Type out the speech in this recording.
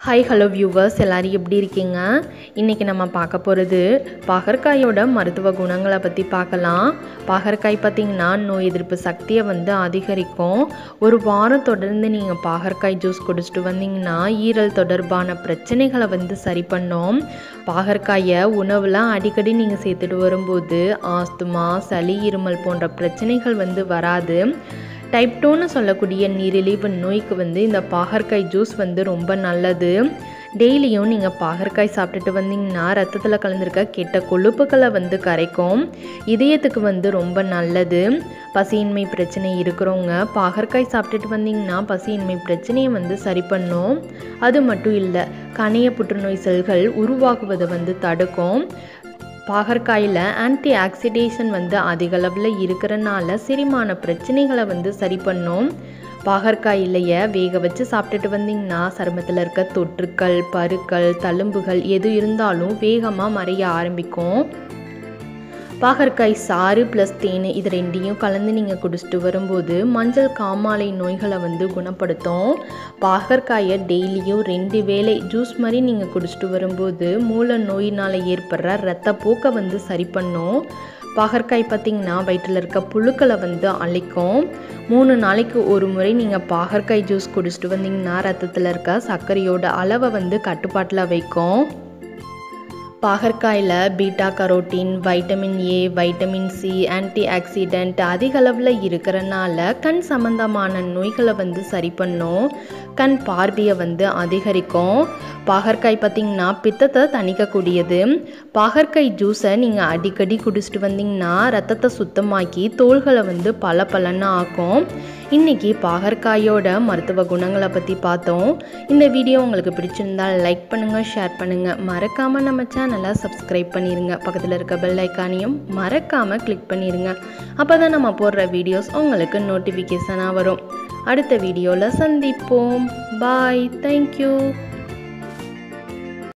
hi hello viewers எல்லாரும் எப்படி இருக்கீங்க இன்றைக்கி நம்ம பார்க்க போகிறது பாகற்காயோட மருத்துவ குணங்களை பற்றி பார்க்கலாம் பாகற்காய் பார்த்திங்கன்னா நோய் எதிர்ப்பு சக்தியை வந்து அதிகரிக்கும் ஒரு வாரம் தொடர்ந்து நீங்கள் பாகற்காய் ஜூஸ் குடிச்சிட்டு வந்தீங்கன்னா ஈரல் தொடர்பான பிரச்சனைகளை வந்து சரி பண்ணும் பாகற்காயை உணவில் அடிக்கடி நீங்கள் சேர்த்துட்டு வரும்போது ஆஸ்துமா சளி இருமல் போன்ற பிரச்சனைகள் வந்து வராது டைப் டூன்னு சொல்லக்கூடிய நீரிழிவு நோய்க்கு வந்து இந்த பாகற்காய் ஜூஸ் வந்து ரொம்ப நல்லது டெய்லியும் நீங்கள் பாகற்காய் சாப்பிட்டுட்டு வந்தீங்கன்னா ரத்தத்தில் கலந்துருக்க கெட்ட கொழுப்புகளை வந்து கரைக்கும் இதயத்துக்கு வந்து ரொம்ப நல்லது பசியின்மை பிரச்சனை இருக்கிறவங்க பாகற்காய் சாப்பிட்டுட்டு வந்தீங்கன்னா பசியின்மை பிரச்சனையை வந்து சரி பண்ணும் அது மட்டும் இல்லை கணைய புற்றுநோய் செல்கள் உருவாகுவதை வந்து தடுக்கும் பாகற்காயில் ஆன்டி ஆக்சிடேஷன் வந்து அதிக அளவில் இருக்கிறனால செரிமான பிரச்சனைகளை வந்து சரி பண்ணும் பாகற்காய் இலையை வேக வச்சு சாப்பிட்டுட்டு வந்தீங்கன்னா சருமத்தில் இருக்க தொற்றுக்கள் பருக்கள் தழும்புகள் எது இருந்தாலும் வேகமாக மறைய ஆரம்பிக்கும் பாகற்காய் சாறு ப்ளஸ் தேன் இது ரெண்டையும் கலந்து நீங்கள் குடிச்சிட்டு வரும்போது மஞ்சள் காமாலை நோய்களை வந்து குணப்படுத்தும் பாகற்காயை டெய்லியும் ரெண்டு வேளை ஜூஸ் மாதிரி நீங்கள் குடிச்சிட்டு வரும்போது மூல நோயினால் ஏற்படுற இரத்த போக்கை வந்து சரி பண்ணும் பாகற்காய் பார்த்திங்கன்னா வயிற்றில் இருக்க புழுக்களை வந்து அழிக்கும் மூணு நாளைக்கு ஒரு முறை நீங்கள் பாகற்காய் ஜூஸ் குடிச்சிட்டு வந்தீங்கன்னா ரத்தத்தில் இருக்க சர்க்கரையோட அளவை வந்து கட்டுப்பாட்டில் வைக்கும் பாகற்காயில் beta carotene vitamin A vitamin C antioxidant அதிக அளவில் இருக்கிறனால கண் சம்பந்தமான நோய்களை வந்து சரி பண்ணும் கண் பார்வையை வந்து அதிகரிக்கும் பாகற்காய் பார்த்திங்கன்னா பித்தத்தை தணிக்கக்கூடியது பாகற்காய் ஜூஸை நீங்கள் அடிக்கடி குடிச்சிட்டு வந்தீங்கன்னா ரத்தத்தை சுத்தமாக்கி தோள்களை வந்து பல பலன்னு ஆக்கும் இன்றைக்கி பாகற்காயோட மருத்துவ குணங்களை பற்றி பார்த்தோம் இந்த வீடியோ உங்களுக்கு பிடிச்சிருந்தால் லைக் பண்ணுங்கள் ஷேர் பண்ணுங்கள் மறக்காமல் நம்ம சேனலை சப்ஸ்கிரைப் பண்ணிடுங்க பக்கத்தில் இருக்க பெல் ஐக்கானையும் மறக்காமல் கிளிக் பண்ணிடுங்க அப்போ தான் நம்ம போடுற வீடியோஸ் உங்களுக்கு நோட்டிஃபிகேஷனாக வரும் அடுத்த வீடியோவில் சந்திப்போம் பாய் தேங்க்யூ